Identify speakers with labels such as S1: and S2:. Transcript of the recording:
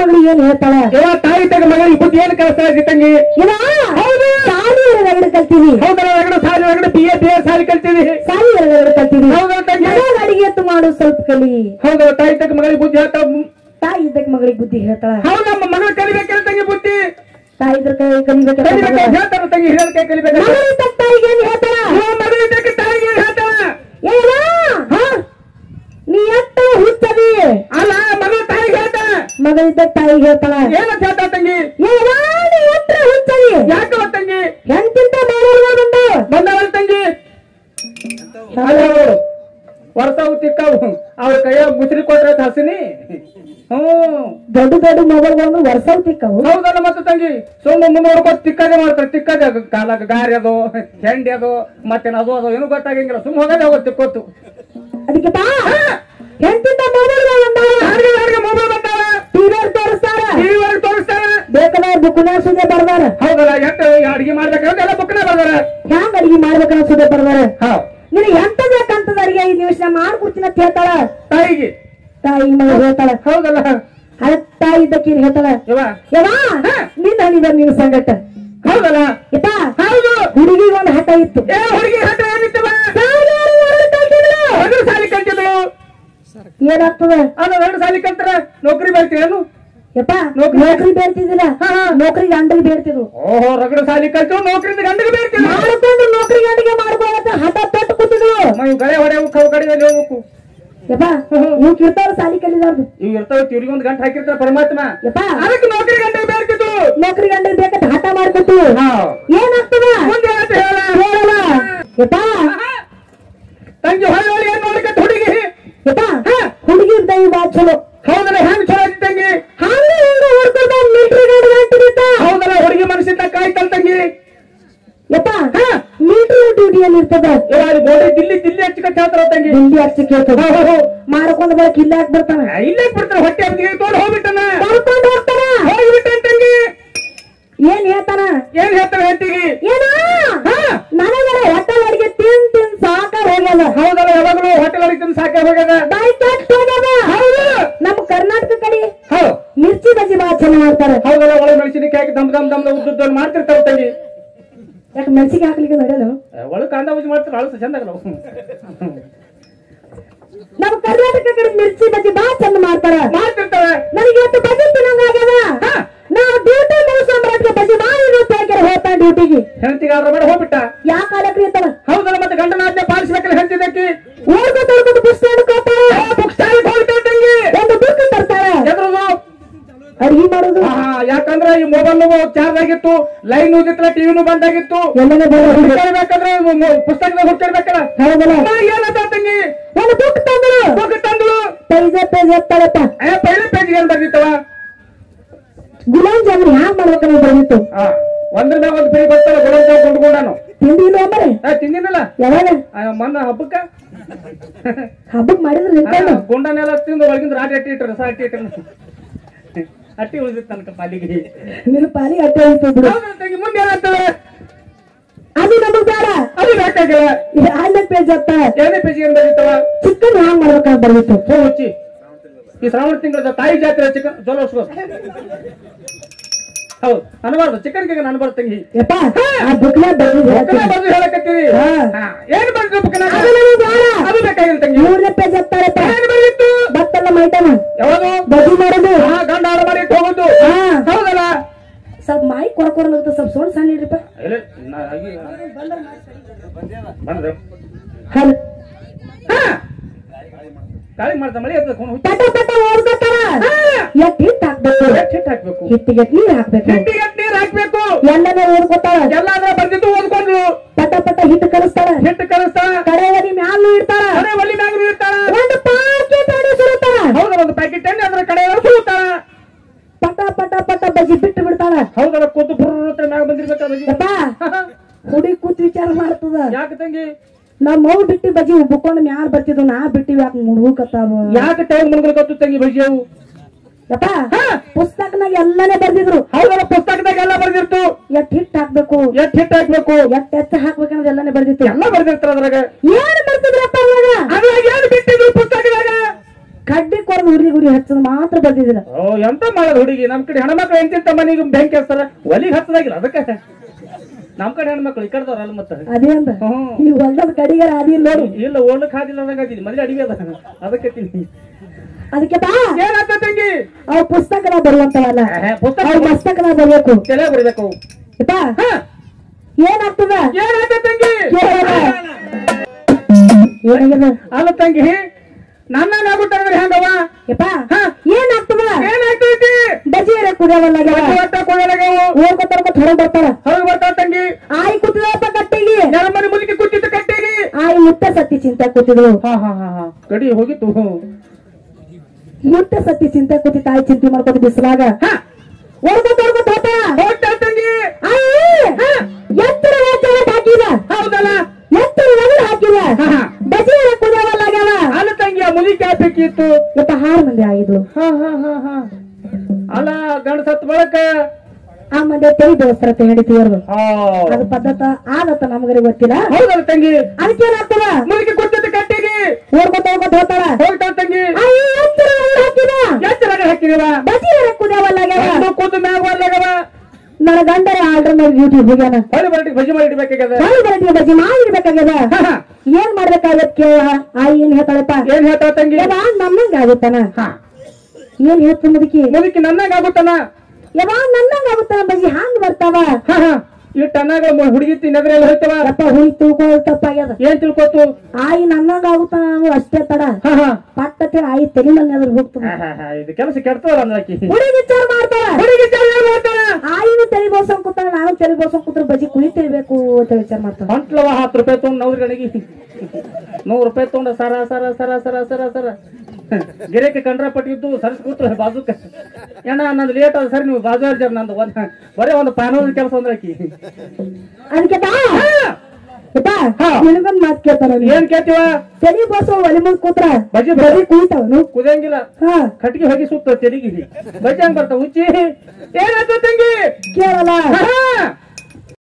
S1: ಮಗಳು ಏನ್ ಹೇಳ್ತಾಳ
S2: ಇವ ತಾಯಿ ತಗ ಮಗಳಿಗೆ ಬುದ್ಧಿ ಏನ್ ಕಲಿಸ್ತಾ ಇದ್ದಿ ತಂಗಿ
S1: ಇವ ಸಾಲಿ ಎರಡು ಕಲ್ತೀವಿ
S2: ಹೌದಲ್ಲ ಎರಡು ಸಾಲಿ ಒಳಗಡೆ ಬಿ ಎ ಬಿ ಎ ಸಾಲಿ ಕಲ್ತೀವಿ
S1: ಸಾಲಿ ಎರಡು ಕಲ್ತೀವಿ
S2: ಹೌದಲ್ಲ ತಂಗಿ
S1: ಮನ್ಯಾಗ ಅಡಿಗೆ ಎತ್ತು ಮಾಡು ಸ್ವಲ್ಪ ಕಲಿ
S2: ಹೌದಲ್ಲ ತಾಯಿ ತಗ ಮಗಳಿಗೆ ಬುದ್ಧಿ ಹೇಳ್ತಾ
S1: ತಾಯಿ ಇದ್ದಕ್ ಮಗಳಿಗೆ ಬುದ್ಧಿ ಹೇಳ್ತಾಳ
S2: ಹೌದು ನಮ್ಮ ಮಗಳು ಕಲಿಬೇಕಲ್ಲ ತಂಗಿ ಬುದ್ಧಿ
S1: ತಾಯಿ ಇದ್ರ ಕೈ ಕಲಿಬೇಕ
S2: ಕಲಿಬೇಕು ಹೇಳ್ತಾರ ತಂಗಿ ಹೇಳ ಕೈ ಕಲಿಬೇಕು
S1: ಮಗಳು ಇದ್ದಕ್ ತಾಯಿಗೆ ಏನ್ ಹೇಳ್ತಾಳ
S2: ಮಗಳು ಇದ್ದಕ್ಕೆ ತಾಯಿಗೆ ಹೇಳ್ತಾಳ
S1: ಏನ ನೀ ಎತ್ತ ಹುಚ್ಚದಿ
S2: ಅಲ್ಲ ಮಗಳು ತಾಯಿಗೆ ಹೇಳ್ತಾಳ
S1: ಮಗಳ ಇದ್ದಕ್ ತಾಯಿಗೆ ಹೇಳ್ತಾಳ
S2: ಏನಂತ ಹೇಳ್ತಾಳ ತಂಗಿ
S1: ಏನ ನೀ ಎತ್ತ ಹುಚ್ಚದಿ
S2: ಯಾಕವ ತಂಗಿ
S1: ಎಂತಿಂತ ಮಾಡೋರು ಬಂದು
S2: ಬಂದವಳ ತಂಗಿ ಅಲ್ಲ ಅವ್ರು ವರ್ಷವು ತಿಕ್ಕವು ಅವ್ರ ಕೈಯ ಮುಸ್ರಿ ಕೊಟ್ರೆ ಅಂತ ಹಸಿನಿ ಹ್ಮ್
S1: ದೊಡ್ಡ ದೊಡ್ಡ ಮೊಬೈಲ್ಗಳನ್ನು ವರ್ಷವ್ ತಿಕ್ಕವು
S2: ಹೌದಲ್ಲ ಮತ್ತೆ ತಂಗಿ ಸುಮ್ಮ ಮುಂದೋಡ್ಕೊತ್ ತಿಕ್ಕದೆ ಮಾಡ್ತಾರೆ ತಿಕ್ಕದೆ ಕಾಲಾಗ ಗಾರಿ ಅದು ಹೆಂಡಿ ಅದು ಮತ್ತೇನು ಅದು ಅದು ಏನು ಗೊತ್ತಾಗಂಗಿಲ್ಲ ಸುಮ್ಮ ಹೋಗದೆ ಹೋಗೋದು ತಿಕ್ಕೋತು
S1: ಅದಕ್ಕೆ ಬಾ ಎಂತಿಂತ ಮೊಬೈಲ್ಗಳು ಬಂದಾವ
S2: ಯಾರಿಗೆ ಯಾರಿಗೆ ಮೊಬೈಲ್ ಬಂದಾವ
S1: ಟಿವಿ ತೋರಿಸ್ತಾರ
S2: ಟಿವಿ ಒಳಗೆ ತೋರಿಸ್ತಾರ
S1: ಬೇಕಾದ ಬುಕ್ನಾಗ ಸುದ್ದಿ ಬರ್ದಾರ
S2: ಹೌದಲ್ಲ ಎಷ್ಟು ಅಡಿಗೆ ಮಾಡ್ಬೇಕಂತ ಎಲ್ಲ ಬುಕ್ನ ಬರ್ದಾರ
S1: ಹ್ಯಾಂಗ ಅಡಿಗೆ ಮಾಡ್ಬೇಕನ್ನ ಸುದ್ದಿ ಬರ್ದಾರ
S2: ಹೌದ್
S1: ನಿನಗೆ ಎಂತ ಬೇಕಂತದ ಅಡಿಗೆ ಐದು ನಿಮಿಷ ಮಾಡ್ಕೊಡ್ತೀನಿ ಅಂತ ಹೇಳ್ತಾಳ
S2: ತಾಯಿಗೆ
S1: ತಾಯಿ ಮಗ ಹೇಳ್ತಾಳ
S2: ಹೌದಲ್ಲ
S1: ಅದ ತಾಯಿ ಇದ್ದಕ್ಕೆ ಏನ್ ಹೇಳ್ತಾಳ
S2: ಇವ
S1: ಯವಾ ನಿನ್ನ ಹಣಿದ ನಿನ್ನ ಸಂಗಟ
S2: ಹೌದಲ್ಲ
S1: ಯಪ್ಪ
S2: ಹೌದು
S1: ಹುಡುಗಿಗೆ ಒಂದು ಹಠ ಇತ್ತು
S2: ಏ ಹುಡುಗಿ ಹಠ ಏನಿತ್ತವ
S1: ಸಾವಿರಾರು ವರ್ಷ ಕಲ್ತಿದ್ಳು.
S2: ಎರಡು ಸಾಲಿ ಕಲ್ತಿದ್ರು
S1: ಏನಾಗ್ತದ
S2: ಅದು ಎರಡು ಸಾಲಿ ಕಲ್ತರ ನೌಕರಿ ಬರ್ತೀರೇನು
S1: ಯಪ್ಪ
S2: ನೌಕರಿ-
S1: ನೌಕರಿ ಬೇಡ್ತಿದ್ದಿಲ್ಲ
S2: ಹಾ, ಹಾ.
S1: ನೌಕರಿ ಗಂಡಗೆ ಬೇಡ್ತಿದ್ರು
S2: ಓಹೋ ರಗಡ ಸಾಲಿ ಕಲ್ತು ನೌಕರಿಂದ ಗಂಡಿಗೆ ಬೇಡ್ತೀರ
S1: ಮಾಡ್ಕೊಂಡು ನೌಕರಿ ಗಂಡಿಗೆ ಮಾಡ್ಕೊಳತ್ತ ಹಠ ತೊಟ್ಟು ಕೂತಿದ್ರು
S2: ನಾವು ಗಳೆ ಹೊಡೆವು ಕವು ಕಡೆಯಲ್ಲಿ ಹೋಗ್ಬೇಕು
S1: ಯಪ್ಪ ನೀವು ಕಿರ್ತಾರ ಸಾಲಿ ಕಲಿದವ್ರದ್ದು
S2: ಇವ್ ಇರ್ತಾವ ತಿರುಗಿ ಒಂದ್ ಗಂಟೆ ಹಾಕಿರ್ತಾರ ಪರಮಾತ್ಮ
S1: ಯಪ್ಪ
S2: ಅದಕ್ಕೆ ನೌಕರಿ ಗಂಟೆ ಬೇಡ್ತಿತ್ತು
S1: ನೌಕರಿ ಗಂಡಗೆ ಬೇಕಂತ ಹಠ ಮಾಡ್ಕೊಟ್ಟು ಏನಾಗ್ತದ
S2: ಮುಂದೆ ಏನಂತ ಹೇಳ
S1: ಹೇಳಲ್ಲ ಯಪ್ಪ
S2: ತಂಗಿ ಹೊಳೆ ಹೊಳೆ ಏನ್ ನೋಡ್ಕತ್ ಹುಡುಗಿ
S1: ಯಪ್ಪ ಹುಡುಗಿ ದೈ ಬಾ ಚಲೋ
S2: ಹೌದಲ್ಲ ಹೆಂಗ್ ಚಲೋ ಐತಿ ತಂಗಿ
S1: ಹಂಗ ಹಿಂಗ ಹೊಡ್ಕೊಂಡ ಮಿಲ್ಟ್ರಿ ಗಾಡಿ ಹೊಂಟಿದ್ದ
S2: ಹೌದಲ್ಲ ಹುಡುಗಿ ಮನಸ್ಸಿಂದ ಕಾಯ್ತಲ್ ತಂಗಿ
S1: ಯಪ್ಪ ಮಿಲ್ಟ್ರಿ ಡ್ಯೂಟಿಯಲ್ಲಿ ಇರ್ತದ
S2: ಇವಾಗ ಗೋಡಿ ದಿಲ್ಲಿ ದಿಲ್ಲಿ ಹಚ್ಚಕತ್ ಹೇಳ್ತಾರ ತಂಗಿ
S1: ಹಿಂದಿ ಹಚ್ಚಿ ಕೇಳ್ತದ ಮಾಡ್ಕೊಂಡ್ ಬರಕ್ ಇಲ್ಲ ಹಾಕ್ ಬರ್ತಾನ
S2: ಇಲ್ಲೇ ಬಿಡ್ತಾರ ಹೊಟ್ಟೆ ಹಬ್ಬಿಗೆ ತೋಡ್ ಹೋಗ್ಬಿಟ್ಟನ
S1: ಕರ್ಕೊಂಡ್ ಹೋಗ್ತಾನ
S2: ಹೋಗ್ಬಿಟ್ಟನ್ ತಂಗಿ
S1: ಏನ್ ಹೇಳ್ತಾನ
S2: ಏನ್ ಹೇಳ್ತಾರ ಹೆಂಡತಿಗೆ
S1: ಏನ ನನಗರ ಹೋಟೆಲ್ ಅಡಿಗೆ ತಿನ್ ತಿನ್ ಸಾಕಾರ ಹೋಗ್ಯದ
S2: ಹೌದಲ್ಲ ಯಾವಾಗಲೂ ಹೋಟೆಲ್ ಅಡಿಗೆ ಸಾಕಾಗಿ ಹೋಗ್ಯದ
S1: ಬಾಯಿ ಕೆಟ್ಟ ಹೋಗ್ಯದ
S2: ಹೌದು
S1: ನಮ್ಮ ಕರ್ನಾಟಕ ಕಡೆ
S2: ಹೌದು
S1: ಮಿರ್ಚಿ ಬಜ್ಜಿ ಬಾಳ ಚೆನ್ನಾಗ್ ಮಾಡ್ತಾರ
S2: ಹೌದಲ್ಲ ಒಳ್ಳೆ ಮೆಣಸಿನಕಾಯಿ ಹಾಕಿ ದಮ್ ದಮ್ ದಮ್ ಉದ್ದುದ್ದು ಮಾಡ್ತಿರ್ತಾವ ತಂಗಿ
S1: ಯಾಕೆ ಮೆಣಸಿಗೆ ಹಾಕ್ಲಿಕ್ಕೆ ನಡೆಯಲ್ಲ
S2: ಒಳಗೆ ಕಾಂದ ಬಜ್ಜಿ ಮಾಡ್ತಾರೆ ಅಳಸ ಚಂದ ಆಗಲ್ಲ ಅವು.
S1: ನಮ್ಮ ಕರ್ನಾಟಕ ಕಡೆ ಮಿರ್ಚಿ ಬಜ್ಜಿ ಬಾಳ ಚಂದ ಮಾಡ್ತಾರ
S2: ಮಾಡ್ತಿರ್ತಾವೆ
S1: ನನಗೆ ಇವತ್ತು ಬಜ್ಜಿ ತಿನ್ನಂಗ ಆಗ್ಯದ
S2: ಹಾ.
S1: ನಾವು ಡ್ಯೂಟಿ ಮುಗಿಸ್ಕೊಂಡ್ರೆ ಬಜ್ಜಿ ಬಾಳ ಹೋಗ್ತಾರೆ ಹೋಗ್ತಾನ ಡ್ಯೂಟಿಗೆ
S2: ಹೆಂಡತಿಗೆ ಆದ್ರ ಬೇಡ ಹೋಗ್ಬಿಟ್ಟ
S1: ಯಾ ಕಾಲಕ್ರಿ ಇರ್ತಾರ
S2: ಹೌದಲ್ಲ ಮತ್ತೆ ಗಂಡನ ಆಜ್ಞೆ ಪಾಲಿಸ್ಬೇಕಲ್ಲ ಹೆಂಡತಿದಕ್ಕೆ
S1: ಓಡ್ಕೊತ ಓಡ್ಕೊತ ಬುಕ್ ಸ್ಟ್ಯಾಂಡ್ ಹೋಗ್ತಾರ
S2: ಬುಕ್ ಸ್ಟಾಲಿಗೆ ಹೋಗ್ತಾವ ತಂಗಿ
S1: ಒಂದು ಬುಕ್ ತರ್ತಾರ
S2: ಎದ್ರದು
S1: ಅಡಿಗೆ ಮಾಡೋದು
S2: ಆ, ಯಾಕಂದ್ರೆ ಈ ಮೊಬೈಲ್ ಚಾರ್ಜ್ ಆಗಿತ್ತು ಲೈನ್ ಹೋಗಿತ್ತಲ್ಲ ಟಿವಿನೂ ಬಂದಾಗಿತ್ತು
S1: ಎಲ್ಲನೇ ಬರೋದು
S2: ಹುಡ್ಕಾಡ್ಬೇಕಂದ್ರೆ ಮೊ- ಮೊ- ಪುಸ್ತಕದಾಗ ಹುಡ್ಕಾಡ್ಬೇಕಲ್ಲ
S1: ಹೌದಲ್ಲ
S2: ನಾ ಏನಂತ ತಂಗಿ
S1: ಒಂದು ಬುಕ್ ತಂದ್ರು
S2: ಬುಕ್ ತಂದಳು
S1: ಪೈಜೆ ಪೈಜೆ ಎತ್ತಾಳಪ್ಪ
S2: ಏ ಪೈಲೆ ಪೇಜ್ಗೆ ಏನ್ ಬರ್ದಿತ್ತವ
S1: ಗುಲಾಬ್ ಜಾಮೂನ್ ಹ್ಯಾಂಗ್ ಮಾಡ್ಬೇಕನ್ನ ಬಂದಿತ್ತು
S2: ಆ, ಒಂದ್ರ ಮ್ಯಾಗ ಒಂದ್ ಫ್ರೀ ಬರ್ತಾರ ಗುಲಾಬ್ ಜಾಮ್ ಕೊಂಡ್ಕೊಂಡಾನು
S1: ತಿಂಡಿ ಇಲ್ಲ ಒಮ್ಮರೆ
S2: ಏ ತಿಂದಿನಲ್ಲ
S1: ಯಾವಾಗ
S2: ಆ, ಮೊನ್ನ ಹಬ್ಬಕ್ಕ
S1: ಹಬ್ಬಕ್ ಮಾಡಿದ್ರು ನಿಂತಾನು
S2: ಗುಂಡನೆಲ್ಲ ತಿಂದು ಒಳಗಿಂದ ರಾಟಿ ಅಟ್ಟಿ ಇಟ್ಟರು ರಸ ಅಟ್ಟಿ ಇಟ್ಟರು ಅಟ್ಟಿ ಉಳಿದಿತ್ತು ತನಕ ಪಾಲಿಗೆ
S1: ನಿನ್ನ ಪಾಲಿ ಅಟ್ಟೆ ಹೋಯ್ತು ಬಿಡು
S2: ಹೌದಾ ತಂಗಿ ಮುಂದೆ ಏನಾಗ್ತದೆ
S1: ಅದು ನಮಗ್ ಬೇಡ
S2: ಅದು ಬೇಕಾಗಿಲ್ಲ
S1: ಇದು ಆನ್ಲೈನ್ ಪೇಜ್ ಅತ್ತ
S2: ಏನೇ ಪೇಜಿಗೆ ಏನ್ ಬರ್ದಿತ್ತವ
S1: ಚಿಕ್ಕನ್ ಹ್ಯಾಂಗ್ ಮಾಡ್ಬೇಕಂತ ಬರ್ದಿತ್ತು
S2: ಹೋ ಹುಚ್ಚಿ ಈ ಶ್ರಾವಣ ತಿಂಗಳ ತಾಯಿ ಜಾತ್ರೆ ಚಿಕನ್ ಜೋಲೋಸ್ಕೋ ಹೌದು ಅನ್ಬಾರ್ದು ಚಿಕನ್ಗೆ ಅನ್ಬಾರ್ದು ತಂಗಿ
S1: ಯಪ್ಪ ಆ ಬುಕ್ನ ಬರ್ದಿದ್ದು
S2: ಬುಕ್ಕನ ಬಂದು ಹೇಳಕತ್ತೀವಿ
S1: ಹಾ.
S2: ಹಾ, ಏನ್ ಬರ್ದು ಬುಕ್ಕನ
S1: ಅದು ನಮಗ್ ಬೇಡ
S2: ಅದು ಬೇಕಾಗಿಲ್ಲ ತಂಗಿ
S1: ಮೂರನೇ ಪೇಜ್ ಎತ್ತಾಳಪ್ಪ
S2: ಏನ್ ಬರ್ದಿತ್ತು
S1: ಬತ್ತಲ್ಲ ಮೈತಾನ
S2: ಯಾವುದು
S1: ಬಜ್ಜಿ ಮಾಡೋದು
S2: ಹಾ ಗಂಡ ಆಡ ಮಾಡಿ ಇಟ್ಟು ಹೋಗುದು
S1: ಹಾ
S2: ಹೌದಲ್ಲ
S1: ಸ್ವಲ್ಪ ಮಾಯಿ ಕೊರಕೊರಲಾಗುತ್ತೆ ಸ್ವಲ್ಪ ಸೋಣ್ ಸಣ್ಣ ಇಡ್ರಿಪ್ಪ
S2: ಇಲ್ಲ, ನಾ ಆಗಿ- ಬಂದ್ರೆ
S1: ಹಲ್
S2: ಹಾ ಗಾಳಿ ಮಾಡ್ತಾ ಮಳಿ ಹತ್ತದ ಕೊಂಡು
S1: ಪಟ ಪಟ ಓಡ್ಕೊತಾರ ಎಟ್ ಹಿಟ್ ಹಾಕ್ಬೇಕು
S2: ಹಿಟ್ಟು ಹಾಕ್ಬೇಕು
S1: ಹಿಟ್ಟಿಗೆ ನೀರ್ ಹಾಕ್ಬೇಕು
S2: ಹಿಟ್ಟಿಗೆ ನೀರ್ ಹಾಕ್ಬೇಕು
S1: ಎಲ್ಲನೇ ಓಡ್ಕೊತಾಳ
S2: ಎಲ್ಲಾದ್ರ ಬಂದಿದ್ದು ಓದ್ಕೊಂಡ್ರು
S1: ಪಟ ಪಟ ಹಿಟ್ಟು ಕಲಿಸ್ತಾಳ
S2: ಹಿಟ್ಟು ಕಲಿಸ್ತಾಳ
S1: ಕಡೆಯವರಿ ಮ್ಯಾಲು ಇಡ್ತಾಳ
S2: ಕಡೆ ಒಲಿ ಮ್ಯಾಗ ಇರ್ತಾಳ
S1: ಒಂದು ಪಾಕೆಟ್ ಎಣ್ಣೆ ಸುರಿತಾಳ
S2: ಹೌದಲ್ಲ ಒಂದು ಪ್ಯಾಕೆಟ್ ಎಣ್ಣೆ ಅದ್ರ ಕಡೆ ಸುತ್ತಾಳ
S1: ಪಟ ಪಟ ಪಟ ಬಜ್ಜಿ ಬಿಟ್ಟು ಬಿಡ್ತಾಳ
S2: ಹೌದಲ್ಲ ಕೂತು ಬುರ್ರ ಮ್ಯಾಗ ಬಂದಿರ್ಬೇಕ
S1: ಯಪ್ಪ ಹುಡಿ ಕೂತ್ ವಿಚಾರ ಮಾಡ್ತದ
S2: ಯಾಕೆ ತಂಗಿ
S1: ನಮ್ ಮೌ ಬಿಟ್ಟಿ ಬಜ್ಜಿ ಉಬ್ಕೊಂಡು ಮ್ಯಾಲ್ ಬರ್ತಿದ್ವು ನಾ ಬಿಟ್ಟಿವಿ ಯಾಕೆ ಮುಳುಗತ್ತಾವ
S2: ಯಾಕೆ ಟೈಮ್ ಮುನ್ಗಲ್ ಕತ್ತು ತಂಗಿ ಬಜ್ಜಿ ಅವು
S1: ಯಪ್ಪ ಪುಸ್ತಕನಾಗ ಎಲ್ಲಾನೇ ಬರ್ದಿದ್ರು
S2: ಹೌದಲ್ಲ ಪುಸ್ತಕದಾಗ ಎಲ್ಲ ಬರ್ದಿರ್ತು
S1: ಎಟ್ ಹಿಟ್ ಹಾಕ್ಬೇಕು
S2: ಎಷ್ಟ್ ಹಿಟ್ಟು ಹಾಕ್ಬೇಕು
S1: ಎಟ್ ಎತ್ತ ಹಾಕ್ಬೇಕನ್ನೋದು ಎಲ್ಲಾನೇ ಬರ್ದಿತ್ತು
S2: ಎಲ್ಲ ಬರ್ದಿರ್ತಾರ ಅದ್ರಾಗ
S1: ಏನ್ ಬರ್ತಿದ್ರಪ್ಪ ಅದ್ರಾಗ
S2: ಅದ್ರಾಗ ಏನ್ ಬಿಟ್ಟಿದ್ರು ಪುಸ್ತಕದಾಗ
S1: ಕಡ್ಡಿ ಕೊರ್ದ ಬಂದ್ ಉರಿ ಗುರಿ ಹಚ್ಚದ್ ಮಾತ್ರ ಬರ್ದಿದಿಲ್ಲ
S2: ಓ ಎಂತ ಮಾಡೋದು ಹುಡುಗಿ ನಮ್ ಕಡೆ ಹೆಣ್ಮಕ್ಳು ಎಂತಿಂತ ಮನೆಗೆ ಬೆಂಕಿ ಹಚ್ತಾರ ಒಲಿಗೆ ಹಚ್ಚದಾಗಿಲ್ಲ ಅದಕ್ಕೆ ನಮ್ ಕಡೆ ಹೆಣ್ಮಕ್ಳು ಈ ಕಡೆದವ್ರ ಅಲ್ಲ ಮತ್ತ
S1: ಅದೇ ಅಂದ
S2: ಹ್ಮ್
S1: ಈ ಹೊಲ್ದದ ಕಡಿಗಾರ ಅದಿ ನೋಡು
S2: ಇಲ್ಲ ಓಡ್ಲಕ್ ಹಾದಿಲ್ಲ ಅನ್ನಂಗಾದಿನಿ ಮದ್ವೆ ಅಡಿಗೆ ಅದ ಅದಕ್ಕೆ ತಿನ್ನಿ
S1: ಅದಕ್ಕೆ ಬಾ
S2: ಏನಾಗ್ತ ತಂಗಿ
S1: ಅವ್ ಪುಸ್ತಕದ ಬರುವಂತವಲ್ಲ
S2: ಆಹಾ, ಪುಸ್ತಕ
S1: ಅವ್ ಮಸ್ತಕದ ಬರ್ಬೇಕು
S2: ತಲೆ ಬಿಡ್ಬೇಕು
S1: ಯಪ್ಪ
S2: ಹಾ,
S1: ಏನಾಗ್ತದ
S2: ಏನಾಗ್ತ ತಂಗಿ
S1: ಕೇಳಲ್ಲ. ಏನಾಗ್ಯದ
S2: ಅಲ್ಲ ತಂಗಿ ನನ್ನಾಗುತ್ತಂದ್ರೆ ಹೆಂಗವ
S1: ಯಪ್ಪ
S2: ಹಾ.
S1: ಏನಾಗ್ತದ
S2: ಏನಾಗ್ತೈತಿ
S1: ಬಜೀರ ಕುಡಿಯವಲ್ಲಾಗ್ಯಾವ
S2: ಒಟ್ಟ ಕೊಡಲಾಗವು
S1: ಓಡ್ಕೊತ ಓಡ್ಕೊತ ಹೊರಗ್ ಬರ್ತಾರ
S2: ಹೊರಗೆ ಬರ್ತಾವ ತಂಗಿ
S1: ಆಯಿ ಕೂತಿದಪ್ಪ ಕಟ್ಟಿಗೆ
S2: ಯಾರ ಮನೆ ಮುದುಕಿ ಕೂತಿತ್ತು ಕಟ್ಟೇರಿ
S1: ಆಯಿ ಮುಟ್ಟ ಸತ್ತಿ ಚಿಂತೆ ಕೂತಿದ್ಳು
S2: ಹಾ ಹಾ ಹಾ ಹಾ ಗಡಿ ಹೋಗಿತ್ತು
S1: ಮುಟ್ಟ ಸತ್ತಿ ಚಿಂತೆ ಕೂತಿ ತಾಯಿ ಚಿಂತೆ ಮಾಡ್ಕೊತ ಬಿಸಿಲಾಗ
S2: ಹಾ
S1: ಓಡ್ಕೊತ ಓಡ್ಕೊತ ಹೋಗ್ತಾರ
S2: ಹೋಗ್ತಾ ತಂಗಿ
S1: ಆಯಿ ಎತ್ತರ ವಾಚವಟ್ ಹಾಕಿದ
S2: ಹೌದಲ್ಲ
S1: ಎತ್ತರ ಒಗಲು ಹಾಕಿದ
S2: ಹಾ ಹಾ
S1: ಬಜೀರ ಕುಡಿಯವಲ್ಲಾಗ್ಯಾವ
S2: ಅಲ್ಲ ತಂಗಿ ಆ ಮುದುಕಿ ಹಾಕಿತ್ತು
S1: ಯಪ್ಪ ಹಾರ್ ಮಂದಿ ಆಗಿದ್ಲು
S2: ಹಾ ಹಾ ಹಾ ಹಾ ಅಲ್ಲ ಗಂಡ ಸತ್ ಬಳಕ
S1: ಆ ಮಂದಿ ತೆರಿ ದೋಸ್ತರ ಹಿಡಿತೀವ್ರು
S2: ಹಾ
S1: ಅದು ಪದ್ಧತ ಆದತ್ತ ನಮಗರಿ ಗೊತ್ತಿಲ್ಲ
S2: ಹೌದಲ್ಲ ತಂಗಿ
S1: ಅದಕ್ಕೇನಾಗ್ತದ
S2: ಮುದುಕಿ ಕೂತಿತ್ತು ಕಟ್ಟೇರಿ
S1: ಓಡ್ಕೊತ ಓಡ್ಕೊತ ಹೋಗ್ತಾರ
S2: ಹೋಗ್ತಾ ತಂಗಿ
S1: ಆಯಿ ಎತ್ತರ ಒಗಲು ಹಾಕಿದ
S2: ಎಚ್ಚರಾಗ ಹಾಕಿದೀವ
S1: ಬಜೀರ ಕುಡಿಯವಲ್ಲಾಗ್ಯಾವ
S2: ಒಂದು ಕೂತು ಮ್ಯಾಗ ಬರ್ಲಾಗವ
S1: ನನ್ನ ಗಂಡರ ಆರ್ಡರ್ ಮಾಡಿ ಯೂಟ್ಯೂಬ್ ಹೋಗ್ಯಾನ
S2: ಹೊಳಿ ಬರಟಿ ಭಜಿ ಮಾಡಿ ಇಡ್ಬೇಕಾಗ್ಯದ
S1: ಬಾಯಿ ಬರಟಿಗೆ ಬಜ್ಜಿ ಮಾಡಿರ್ಬೇಕಾಗ್ಯದ
S2: ಹಾ, ಹಾ.
S1: ಏನ್ ಮಾಡ್ಬೇಕಾಗತ್ ಕೇಳ ಆಯಿ ಏನ್ ಹೇಳ್ತಾಳಪ್ಪ
S2: ಏನ್ ಹೇಳ್ತಾವ ತಂಗಿ
S1: ಯವಾ ನನ್ನಂಗ ಆಗುತ್ತಾನ
S2: ಹಾ
S1: ಏನ್ ಹೇಳ್ತ ಮುದುಕಿ
S2: ಮುದುಕಿ ನನ್ನಾಗ ಆಗುತ್ತಾನ
S1: ಯವಾ ನನ್ನಂಗ ಆಗುತ್ತಾನ ಬಜ್ಜಿ ಹಂಗ್ ಬರ್ತಾವ
S2: ಹಾ ಹಾ ಈ ಟನ್ನಾಗ ಹುಡುಗಿ ತಿನ್ನದ್ರೆಲ್ಲ ಹೋಯ್ತವ
S1: ಯಪ್ಪ ಹುಳಿ ತೂಕೋ ತಪ್ಪಾಗ್ಯದ
S2: ಏನ್ ತಿಳ್ಕೊತು
S1: ಆಯಿ ನನ್ನಂಗ ಆಗುತ್ತಾನ ಅನ್ನೋದು ಅಷ್ಟೇ ತಡ
S2: ಹಾ ಹಾ
S1: ಪಟ್ಟ ತಿಳಿ ಆಯಿ ತಲೆ ಮೇಲೆ ಅದ್ರ ಹೋಗ್ತದ
S2: ಹಾ, ಹಾ, ಹಾ, ಇದು ಕೆಲಸ ಕೆಡ್ತವಲ್ಲ ಅನ್ನಕ್ಕೆ
S1: ಹುಡುಗಿ ವಿಚಾರ ಮಾಡ್ತಾರ
S2: ಹುಡುಗಿ ಚಂದ ಮಾಡ್ತಾಳ
S1: ಆಯಿನು ತಲೆ ಬೋಸಂಗ್ ಕೂತಾಳ ನಾನು ತಲೆ ಬೋಸಂಗ್ ಕೂತ್ರ ಬಜ್ಜಿ ಕುಳಿತಿರ್ಬೇಕು ಅಂತ ವಿಚಾರ ಮಾಡ್ತಾಳ
S2: ಹೊಂಟ್ಲವ ಹತ್ತು ರೂಪಾಯಿ ತೊಗೊಂಡು ನವ್ರ ಗಣಿಗೆ ನೂರು ರೂಪಾಯಿ ತೊಗೊಂಡ ಸರ ಸರ ಸರ ಸರ ಸರ ಸರ ಗಿರಕ್ಕೆ ಕಂಡ್ರ ಪಟ್ಟಿದ್ದು ಸರ್ಸ್ ಕೂತ್ರ ಬಾಜುಕ ಏನ ನಂದು ಲೇಟ್ ಅದ ಸರ್ ನೀವು ಬಾಜು ಜರ್ ನಂದು ಒಂದ್ ಬರೇ ಒಂದು ಪಾನದ ಕೆಲಸ ಅಂದ್ರೆ ಆಕಿ
S1: ಅದಕ್ಕೆ ಬಾ ಯಪ್ಪ
S2: ಹಾ.
S1: ನಿನಗೊಂದ್ ಮಾತ್ ಕೇಳ್ತಾರ
S2: ಏನ್ ಕೇಳ್ತೀವ
S1: ತಲೆ ಬೋಸ ಒಲಿ ಮುಂದ್ ಕೂತ್ರ
S2: ಬಜ್ಜಿ
S1: ಬರೀ ಕುಳಿತಾವನು
S2: ಕುದಿಯಂಗಿಲ್ಲ
S1: ಹಾ
S2: ಕಟ್ಟಿಗೆ ಹೋಗಿ ಸುತ್ತ ತೆಲಿಗೆ ಬಜ್ಜಿ ಹಂಗ್ ಬರ್ತಾವ ಹುಚ್ಚಿ ಏನಾಯ್ತು ತಂಗಿ
S1: ಕೇಳಲ್ಲ
S2: ಹಾ, ಹಾ.